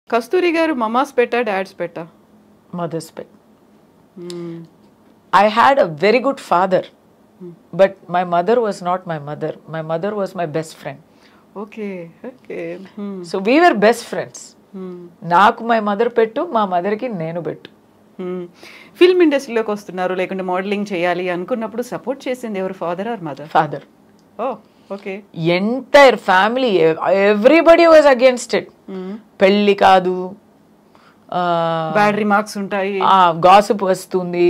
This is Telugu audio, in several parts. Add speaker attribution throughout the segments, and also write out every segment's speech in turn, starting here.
Speaker 1: కస్తూరి గారు మమాస్ పెట్టా డాడ్స్ పెట్టా
Speaker 2: mother's pet. I had a very good father, but my mother was not my mother. My mother was my best friend.
Speaker 1: Okay okay
Speaker 2: So we were best friends. నాకు మై మదర్ పెట్టు మా మదర్కి నేను పెట్టు
Speaker 1: ఫిల్మ్ ఇండస్ట్రీలోకి వస్తున్నారు లేకుంటే మోడలింగ్ చేయాలి అనుకున్నప్పుడు సపోర్ట్ చేసింది ఎవరు father or mother
Speaker 2: father
Speaker 1: oh okay
Speaker 2: entire family everybody was against it పెళ్ళి కాదు
Speaker 1: బ్యాడ్ రిమార్క్స్ ఉంటాయి
Speaker 2: గాసిప్ వస్తుంది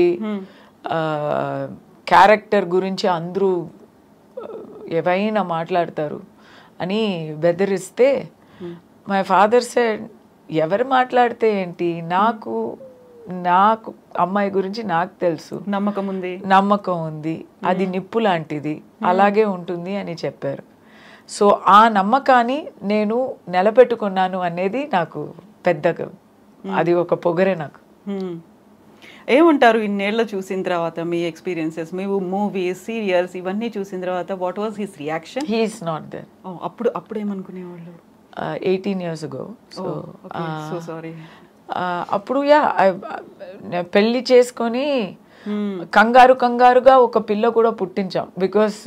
Speaker 2: క్యారెక్టర్ గురించి అందరూ ఆ, ఏవైనా మాట్లాడతారు అని బెదిరిస్తే మై ఫాదర్ సెడ్ ఎవరు మాట్లాడితే ఏంటి నాకు నాకు అమ్మాయి గురించి నాకు తెలుసు
Speaker 1: నమ్మకం ఉంది
Speaker 2: నమ్మకం ఉంది అది నిప్పు లాంటిది అలాగే ఉంటుంది అని చెప్పారు సో ఆ నమ్మకాన్ని నేను నిలబెట్టుకున్నాను అనేది నాకు పెద్దగా అది ఒక పొగరే నాకు
Speaker 1: Hmm. ఏమంటారు ఇన్నేళ్ళ చూసిన తర్వాత మీ ఎక్స్పీరియన్సెస్ మీ మూవీస్ సీరియల్స్ ఇవన్నీ చూసిన తర్వాత what was his reaction
Speaker 2: he's not there
Speaker 1: అప్పుడు అప్పుడు ఏమనుకునేవాళ్ళు
Speaker 2: eighteen years ago so
Speaker 1: so sorry
Speaker 2: అప్పుడు యా పెళ్లి చేసుకొని కంగారు కంగారుగా ఒక పిల్ల కూడా పుట్టించాం because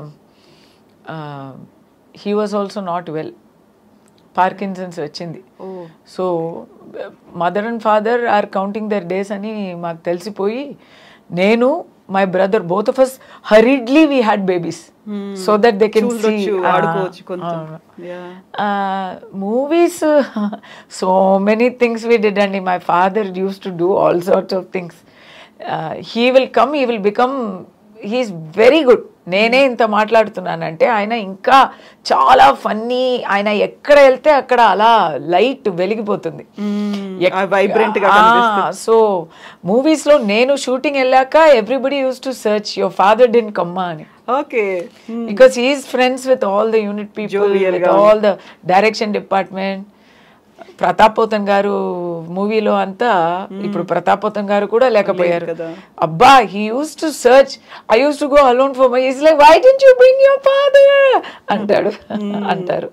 Speaker 2: he was also not well Parkinson's వచ్చింది
Speaker 1: oh
Speaker 2: so mother and father are counting their days అని మాకు తెలిసిపోయి నేను my brother both of us hurriedly we had babies so that they can see
Speaker 1: చూడొచ్చు ఆడుకోవచ్చు కొంచెం Yeah.
Speaker 2: Movies so many things we did అండి my father used to do all sorts of things he will come he will become he's very good నేనే ఇంత మాట్లాడుతున్నానంటే ఆయన ఇంకా చాలా ఫన్నీ ఆయన ఎక్కడ వెళ్తే అక్కడ అలా లైట్ వెలిగిపోతుంది
Speaker 1: వైబ్రెంట్ గా
Speaker 2: సో మూవీస్ లో నేను షూటింగ్ వెళ్ళాక everybody used to search your father డిన్ కమ్మా అని
Speaker 1: okay
Speaker 2: because he is friends with all the unit people
Speaker 1: Jovial
Speaker 2: with
Speaker 1: గా
Speaker 2: all the direction department Pratap Pothan గారు మూవీలో అంతా ఇప్పుడు ప్రతాప్ పోతన్ గారు కూడా లేకపోయారు
Speaker 1: కదా.
Speaker 2: అబ్బా he used to search I used to go alone for my is like why don't you bring your father అంటాడు అంటారు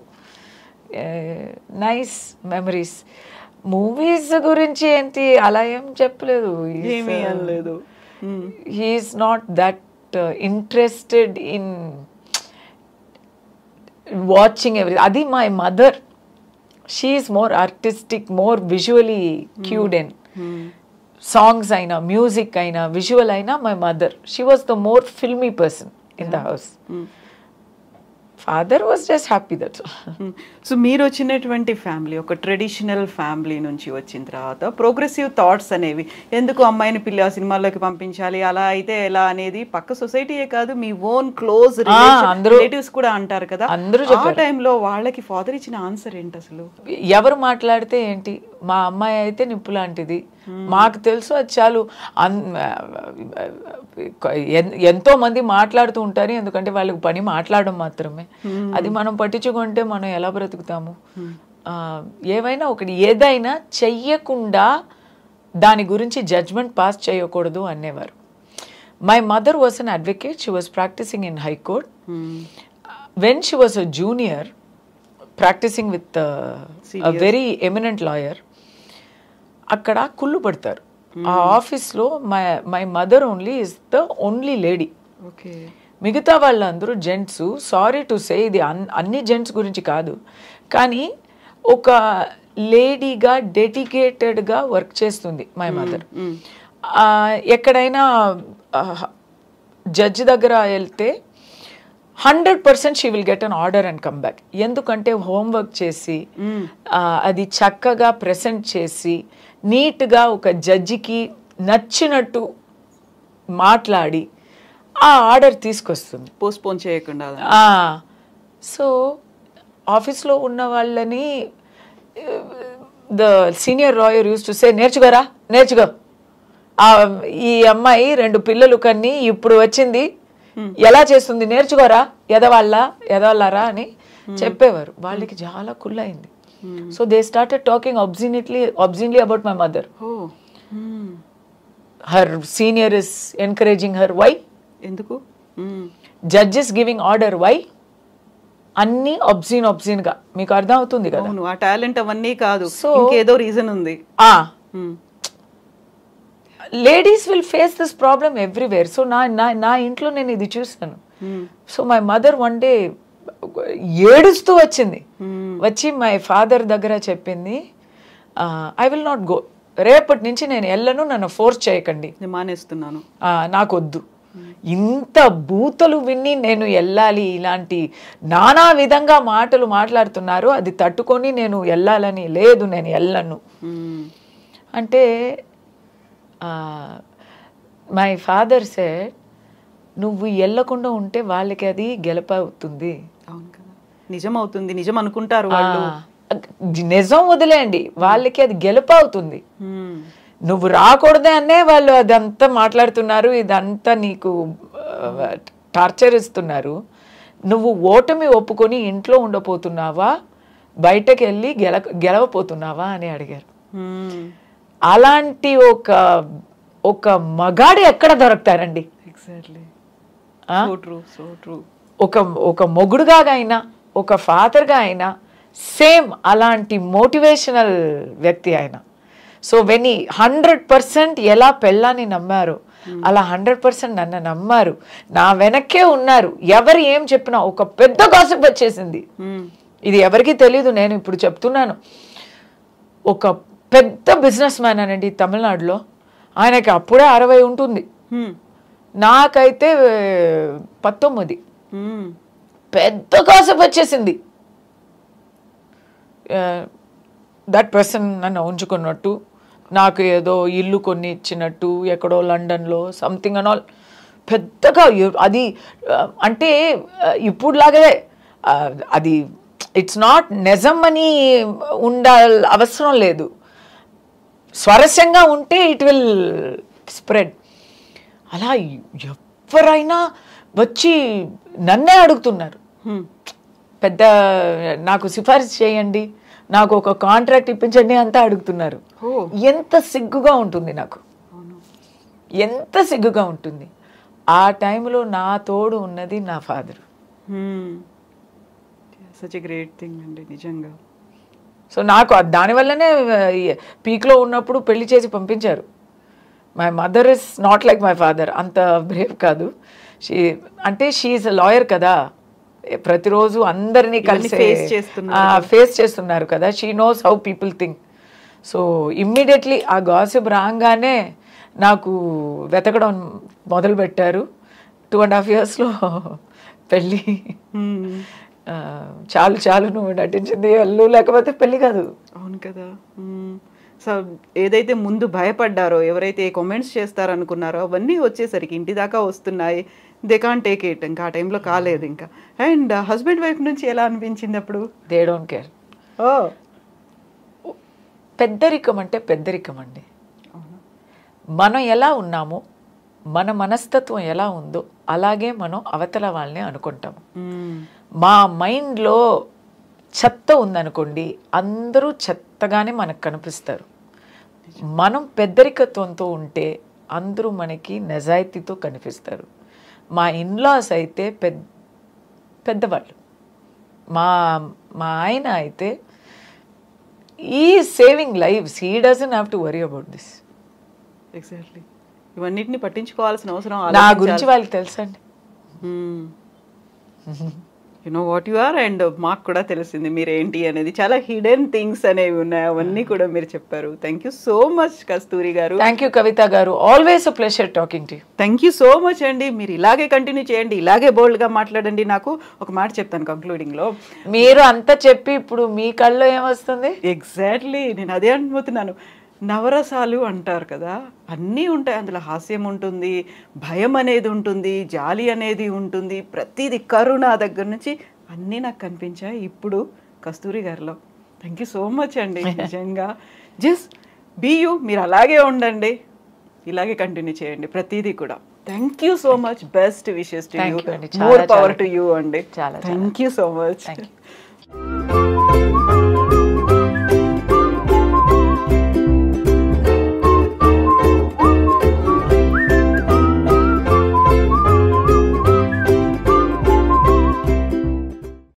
Speaker 2: నైస్ మెమరీస్ మూవీస్ గురించి ఏంటి అలా ఏం చెప్పలేదు He's,
Speaker 1: ఏమీ
Speaker 2: uh,
Speaker 1: అనలేదు
Speaker 2: he's not that uh, interested in watching everything. Adi, my mother, she is more artistic, more visually cued in. Songs aina, music aina, visual aina, my mother. She was the more filmy person in the house. Father was just happy, that's all.
Speaker 1: So మీరు వచ్చినటువంటి ఫ్యామిలీ ఒక ట్రెడిషనల్ ఫ్యామిలీ నుంచి వచ్చిన తర్వాత ప్రోగ్రెసివ్ థాట్స్ అనేవి ఎందుకు అమ్మాయిని పిల్ల సినిమాల్లోకి పంపించాలి అలా అయితే ఎలా అనేది పక్క సొసైటీయే కాదు మీ ఓన్ క్లోజ్
Speaker 2: అందరూ-
Speaker 1: రిలేటివ్స్ కూడా అంటారు కదా
Speaker 2: అందరూ
Speaker 1: ఆ టైంలో వాళ్ళకి ఫాదర్ ఇచ్చిన ఆన్సర్ ఏంటి అసలు
Speaker 2: ఎవరు మాట్లాడితే ఏంటి మా అమ్మాయి అయితే నిప్పు లాంటిది మాకు తెలుసు అది చాలు అన్ ఎన్- ఎంతో మంది మాట్లాడుతూ ఉంటారు ఎందుకంటే వాళ్ళకి పని మాట్లాడడం మాత్రమే అది మనం పట్టించుకుంటే మనం ఎలా బ్రతుకుతాము ఆ, ఏవైనా ఒకటి ఏదైనా చెయ్యకుండా దాని గురించి జడ్జ్మెంట్ పాస్ చేయకూడదు అనేవారు my mother was an advocate she was practising in high court when she was a junior practicing with uh, a very eminent lawyer అక్కడ కుళ్ళు పడతారు ఆ ఆఫీస్లో my my mother only is the only lady
Speaker 1: okay
Speaker 2: మిగతా వాళ్ళందరూ జెంట్స్ సారీ టు సే ఇది అన్- అన్ని జెంట్స్ గురించి కాదు కానీ ఒక లేడీగా డెడికేటెడ్గా వర్క్ చేస్తుంది మై మదర్ ఎక్కడైనా జడ్జి దగ్గర వెళ్తే hundred percent she will get an order and come back ఎందుకంటే హోంవర్క్ చేసి ఆ, అది చక్కగా ప్రెసెంట్ చేసి నీట్గా ఒక జడ్జికి నచ్చినట్టు మాట్లాడి ఆ ఆర్డర్ తీసుకొస్తుంది
Speaker 1: పోస్ట్పోన్ చేయకుండా
Speaker 2: సో ఆఫీస్లో ఉన్న వాళ్ళని the senior lawyer used to say నేర్చుకోరా నేర్చుకో ఆ, ఈ అమ్మాయి రెండు పిల్లలు కన్ని ఇప్పుడు వచ్చింది ఎలా చేస్తుంది నేర్చుకోరా ఎదవాళ్ళ ఎదవాళ్ళరా అని చెప్పేవారు వాళ్ళకి చాలా కుళ్ళయింది so they started talking obscenely obscenely about my mother
Speaker 1: oh
Speaker 2: her senior is encouraging her why
Speaker 1: ఎందుకు hmm.
Speaker 2: Judges giving order why అన్నీ ఒబ్జీన్ ఒబ్జీన్గా మీకు అర్థం అవుతుంది కదా
Speaker 1: అవును ఆ టాలెంట్ అవన్నీ కాదు
Speaker 2: So-
Speaker 1: ఇంకేదో రీజన్ ఉంది
Speaker 2: ఆ
Speaker 1: Hmm.
Speaker 2: Ladies will face this problem everywhere so నా నా నా ఇంట్లో నేను ఇది చూసాను
Speaker 1: Hmm.
Speaker 2: So my mother one day ఏడుస్తూ వచ్చింది
Speaker 1: Hmm.
Speaker 2: వచ్చి మై ఫాదర్ దగ్గర చెప్పింది ఐ విల్ నాట్ గో రేపటి నుంచి నేను వెళ్ళను నన్ను ఫోర్స్ చేయకండి
Speaker 1: నేను మానేస్తున్నాను
Speaker 2: ఆ, నాకొద్దు ఇంత బూతలు విని నేను వెళ్ళాలి ఇలాంటి నానా విధంగా మాటలు మాట్లాడుతున్నారు అది తట్టుకొని నేను వెళ్ళాలని లేదు నేను వెళ్ళను
Speaker 1: Hmm.
Speaker 2: అంటే మై ఫాదర్ సెడ్ నువ్వు వెళ్ళకుండా ఉంటే వాళ్ళకి అది గెలపవుతుంది
Speaker 1: అవును కదా నిజం అవుతుంది నిజం అనుకుంటారు వాళ్ళు
Speaker 2: ఆ, నిజం వదిలేయండి వాళ్ళకి అది గెలుపవుతుంది
Speaker 1: Hmm.
Speaker 2: నువ్వు రాకూడదే అనే వాళ్ళు అదంతా మాట్లాడుతున్నారు ఇదంతా నీకు టార్చర్ ఇస్తున్నారు నువ్వు ఓటమి ఒప్పుకొని ఇంట్లో ఉండపోతున్నావా బయటకు వెళ్ళి గెల గెలవపోతున్నావా అని అడిగారు
Speaker 1: Hmm.
Speaker 2: అలాంటి ఒక ఒక మగాడు ఎక్కడ దొరుకుతారండి
Speaker 1: ఎగ్జాక్ట్లీ
Speaker 2: ఆ?
Speaker 1: సో ట్రూ సో ట్రూ
Speaker 2: ఒక ఒక మొగుడుగా అయినా ఒక ఫాదర్గా అయినా సేమ్ అలాంటి మోటివేషనల్ వ్యక్తి ఆయన సో వెన్ హండ్రెడ్ పర్సెంట్ ఎలా పెళ్ళాన్ని నమ్మారు అలా హండ్రెడ్ పర్సెంట్ నన్ను నమ్మారు నా వెనక్కే ఉన్నారు ఎవరు ఏం చెప్పినా ఒక పెద్ద గాసిప్ వచ్చేసింది ఇది ఎవరికీ తెలియదు నేను ఇప్పుడు చెప్తున్నాను ఒక పెద్ద బిజినెస్ మ్యాన్ అనండి తమిళనాడులో ఆయనకి అప్పుడే అరవై ఉంటుంది నాకైతే ఆ, పంతొమ్మిది పెద్ద కాసప్ వచ్చేసింది దట్ పర్సన్ నన్ను ఉంచుకున్నట్టు నాకు ఏదో ఇల్లు కొన్ని ఇచ్చినట్టు ఎక్కడో లండన్లో సంథింగ్ అండ్ ఆల్ పెద్దగా ఎ- అది ఆ, అంటే ఆ, ఇప్పుడులాగే ఆ, అది ఇట్స్ నాట్ నిజం అని ఉండాల్ అవసరం లేదు స్వరస్యంగా ఉంటే ఇట్ విల్ స్ప్రెడ్ అలా ఎవరైనా వచ్చి నన్నే అడుగుతున్నారు పెద్ద నాకు సిఫారసు చేయండి నాకు ఒక కాంట్రాక్ట్ ఇప్పించండి అంతా అడుగుతున్నారు
Speaker 1: ఓ.
Speaker 2: ఎంత సిగ్గుగా ఉంటుంది నాకు ఎంత సిగ్గుగా ఉంటుంది ఆ టైంలో నా తోడు ఉన్నది నా father
Speaker 1: such a great thing అండి నిజంగా
Speaker 2: సో నాకు అది దానివల్లనే పీక్లో ఉన్నప్పుడు పెళ్లి చేసి పంపించారు my mother is not like my father అంత బ్రేవ్ కాదు షీ అంటే షీఈ్ లాయర్ కదా ఏ ప్రతిరోజు అందరినీ కలిసి
Speaker 1: face చేస్తున్నారు
Speaker 2: ఫేస్ చేస్తున్నారు కదా she knows how people think so immediately ఆ గాసిప్ రాగానే నాకు వెతకడం మొదలు పెట్టారు టూ అండ్ హాఫ్ ఇయర్స్లో పెళ్ళి
Speaker 1: Hmm.
Speaker 2: ఆ, చాలు చాలు నువ్వు నటించింది అల్లు లేకపోతే పెళ్లి కాదు
Speaker 1: అవును కదా సో ఏదైతే ముందు భయపడ్డారో ఎవరైతే కామెంట్స్ చేస్తారనుకున్నారో అవన్నీ వచ్చేసరికి ఇంటి దాకా వస్తున్నాయి దే కాన్ టేక్ ఇట్ ఇంకా ఆ టైంలో కాలేదు ఇంకా అండ్ హస్బెండ్ వైఫ్ నుంచి ఎలా అనిపించింది అప్పుడు
Speaker 2: దే డోంట్ కేర్
Speaker 1: ఓ
Speaker 2: పెద్దరికం అంటే పెద్దరికం అండి మనం ఎలా ఉన్నామో మన మనస్తత్వం ఎలా ఉందో అలాగే మనం అవతల వాళ్ళని అనుకుంటాము మా మైండ్లో చెత్త ఉందనుకోండి అందరూ చెత్తగానే మనకు కనిపిస్తారు మనం పెద్దరికత్వంతో ఉంటే అందరూ మనకి నిజాయితీతో కనిపిస్తారు మా ఇన్లాస్ అయితే పెద్ద పెద్దవాళ్ళు మా మా ఆయన అయితే ఈ saving lives he doesn't have to worry about this
Speaker 1: exactly ఇవన్నిటిని పట్టించుకోవాల్సిన అవసరం
Speaker 2: నా గురించి వాళ్ళకి తెలుసండి
Speaker 1: you know what you are and మాకు కూడా తెలిసింది మీరు ఏంటి అనేది చాలా హిడెన్ థింగ్స్ అనేవి ఉన్నాయి అవన్నీ కూడా మీరు చెప్పారు thank you so much Kasturi గారు
Speaker 2: థ్యాంక్ యూ కవిత గారు always a pleasure talking to
Speaker 1: thank you so much అండి మీరు ఇలాగే కంటిన్యూ చేయండి ఇలాగే బోల్డ్గా మాట్లాడండి నాకు ఒక మాట చెప్తాను కంక్లూడింగ్లో
Speaker 2: మీరు అంతా చెప్పి ఇప్పుడు మీ కళ్ళలో ఏమొస్తుంది
Speaker 1: ఎగ్జాక్ట్లీ నేను అదే అనుకుంటున్నాను నవరసాలు అంటారు కదా అన్నీ ఉంటాయి అందులో హాస్యం ఉంటుంది భయం అనేది ఉంటుంది జాలి అనేది ఉంటుంది ప్రతిదీ కరుణ దగ్గర నుంచి అన్నీ నాకు కనిపించాయి ఇప్పుడు కస్తూరి గారిలో థ్యాంక్ యూ సో మచ్ అండి నిజంగా జస్ట్ బీ యూ మీరు అలాగే ఉండండి ఇలాగే కంటిన్యూ చేయండి ప్రతిదీ కూడా thank you so much best wishes to
Speaker 2: Thank
Speaker 1: you
Speaker 2: you అండి. చాలా,
Speaker 1: మోర్ పవర్
Speaker 2: చాలా.
Speaker 1: టు యూ అండి
Speaker 2: చాలా, చాలా.
Speaker 1: Thank you so much
Speaker 2: thank you